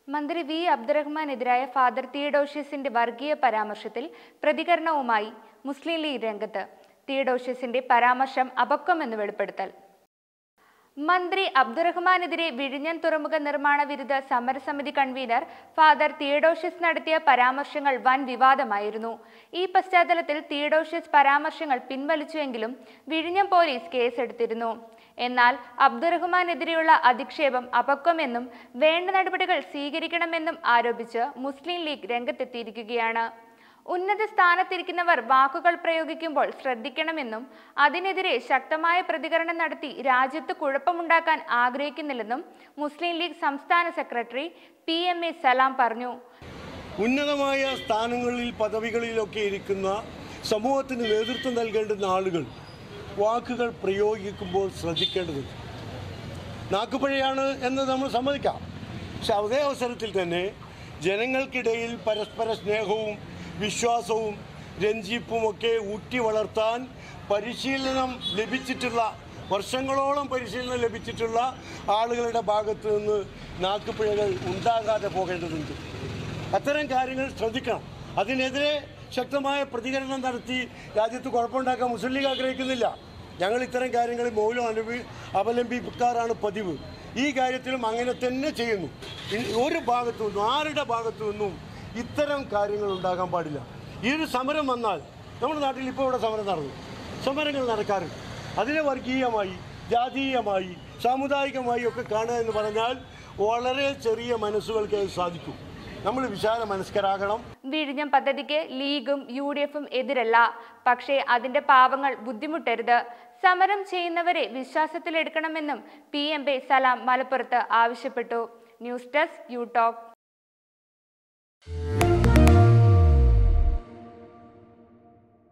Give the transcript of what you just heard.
മന്ത്രി V അബ്ദുറഹ്മാനെതിരായ father തിയഡോഷ്യസിന്റെ വർഗീയ പരാമർശത്തിൽ പ്രതികരണവുമായി മുസ്ലിം ലീഗ് രംഗത്ത് തിയഡോഷ്യസിന്റെ പരാമർശം അപക്വമെന്ന് വെളിപ്പെടുത്തൽ മന്ത്രി അബ്ദുറഹ്മാനെതിരെ വിഴിഞ്ഞൻ തുറമുഖ നിർമ്മാണ വിരുദ്ധ സമരസമിതി കൺവീനർ ഫാദർ തിയഡോഷ്യസ് നടത്തിയ പരാമർശങ്ങൾ വൻ വിവാദമായിരുന്നു ഈ പശ്ചാത്തലത്തിൽ തിയഡോഷ്യസ് പരാമർശങ്ങൾ പിൻവലിച്ചുവെങ്കിലും വിഴിഞ്ഞം പോലീസ് കേസെടുത്തിരുന്നു എന്നാൽ അബ്ദുറഹ്മാനെതിരെയുള്ള അധിക്ഷേപം അപക്വമെന്നും വേണ്ട നടപടികൾ സ്വീകരിക്കണമെന്നും ആരോപിച്ച് മുസ്ലിം ലീഗ് രംഗത്തെത്തിയിരിക്കുകയാണ് ഉന്നത സ്ഥാനത്തിരിക്കുന്നവർ വാക്കുകൾ പ്രയോഗിക്കുമ്പോൾ ശ്രദ്ധിക്കണമെന്നും അതിനെതിരെ ശക്തമായ പ്രതികരണം നടത്തി രാജ്യത്ത് കുഴപ്പമുണ്ടാക്കാൻ ആഗ്രഹിക്കുന്നില്ലെന്നും മുസ്ലിം ലീഗ് സംസ്ഥാന secretary P M A Salam പറഞ്ഞു ഉന്നതമായ സ്ഥാനങ്ങളിൽ പദവികളിലൊക്കെ ഇരിക്കുന്ന സമൂഹത്തിന് നേതൃത്വം നൽകേണ്ടുന്ന ആളുകൾ വാക്കുകൾ പ്രയോഗിക്കുമ്പോൾ ശ്രദ്ധിക്കേണ്ടതുണ്ട് നാക്കുപിഴയാണ് എന്ന് നമ്മൾ സമ്മതിക്കാം പക്ഷെ അതേ അവസരത്തിൽ തന്നെ ജനങ്ങൾക്കിടയിൽ പരസ്പര സ്നേഹവും വിശ്വാസവും രഞ്ജിപ്പുമൊക്കെ ഊട്ടി വളർത്താൻ പരിശീലനം ലഭിച്ചിട്ടുള്ള വർഷങ്ങളോളം പരിശീലനം ലഭിച്ചിട്ടുള്ള ആളുകളുടെ ഭാഗത്ത് നിന്ന് നാക്കുപിഴകൾ ഉണ്ടാകാതെ പോകേണ്ടതുണ്ട് അത്തരം കാര്യങ്ങൾ ശ്രദ്ധിക്കണം അതിനെതിരെ ശക്തമായ പ്രതികരണം നടത്തി രാജ്യത്ത് കുഴപ്പമുണ്ടാക്കാൻ മുസ്ലിം ലീഗ് ആഗ്രഹിക്കുന്നില്ല ഞങ്ങൾ ഇത്തരം കാര്യങ്ങളിൽ മൗലം അനുഭവി അവലംബിക്കാറാണ് പതിവ് ഈ കാര്യത്തിലും അങ്ങനെ തന്നെ ചെയ്യുന്നു ഇനി ഒരു ഭാഗത്തു നിന്നും ആരുടെ ഭാഗത്തു നിന്നും ഇത്തരം കാര്യങ്ങൾ ഉണ്ടാകാൻ പാടില്ല ഈ ഒരു സമരം വന്നാൽ നമ്മുടെ നാട്ടിൽ ഇപ്പോൾ ഇവിടെ സമരം നടന്നു സമരങ്ങൾ നടക്കാറുണ്ട് അതിനെ വർഗീയമായി ജാതീയമായി സാമുദായികമായി ഒക്കെ കാണുക എന്ന് പറഞ്ഞാൽ വളരെ ചെറിയ മനസ്സുകൾക്ക് അത് സാധിക്കും നമ്മൾ വിശാല മനസ്കരാകണം വിഴിഞ്ഞം പദ്ധതിക്ക് ലീഗും യു ഡി എഫും എതിരല്ല പക്ഷേ അതിന്റെ പാവങ്ങൾ ബുദ്ധിമുട്ടരുത് സമരം ചെയ്യുന്നവരെ വിശ്വാസത്തിലെടുക്കണമെന്നും പി എം എ സലാം മലപ്പുറത്ത് ആവശ്യപ്പെട്ടു ന്യൂസ് ഡെസ്ക് യു ടോക്ക്